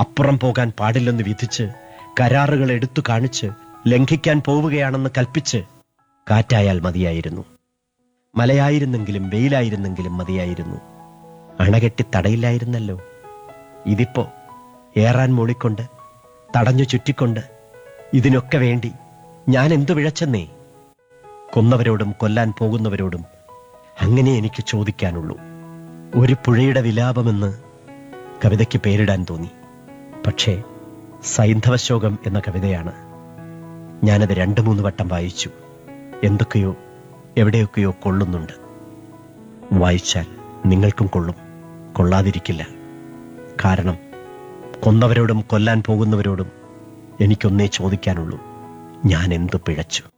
അപ്പുറം പോകാൻ പാടില്ലെന്ന് വിധിച്ച് കരാറുകൾ എടുത്തു കാണിച്ച് ലംഘിക്കാൻ പോവുകയാണെന്ന് കൽപ്പിച്ച് കാറ്റായാൽ മതിയായിരുന്നു മലയായിരുന്നെങ്കിലും വെയിലായിരുന്നെങ്കിലും മതിയായിരുന്നു അണകെട്ടി തടയില്ലായിരുന്നല്ലോ ഇതിപ്പോ ഏറാൻ മൂളിക്കൊണ്ട് തടഞ്ഞു ചുറ്റിക്കൊണ്ട് ഇതിനൊക്കെ വേണ്ടി ഞാൻ എന്തു പിഴച്ചെന്നേ കൊന്നവരോടും കൊല്ലാൻ പോകുന്നവരോടും അങ്ങനെ എനിക്ക് ചോദിക്കാനുള്ളൂ ഒരു പുഴയുടെ വിലാപമെന്ന് കവിതയ്ക്ക് പേരിടാൻ തോന്നി പക്ഷേ സൈന്ധവശോകം എന്ന കവിതയാണ് ഞാനത് രണ്ടു മൂന്ന് വട്ടം വായിച്ചു എന്തൊക്കെയോ എവിടെയൊക്കെയോ കൊള്ളുന്നുണ്ട് വായിച്ചാൽ നിങ്ങൾക്കും കൊള്ളും കൊള്ളാതിരിക്കില്ല കാരണം കൊന്നവരോടും കൊല്ലാൻ പോകുന്നവരോടും എനിക്കൊന്നേ ചോദിക്കാനുള്ളൂ ഞാൻ എന്തു പിഴച്ചു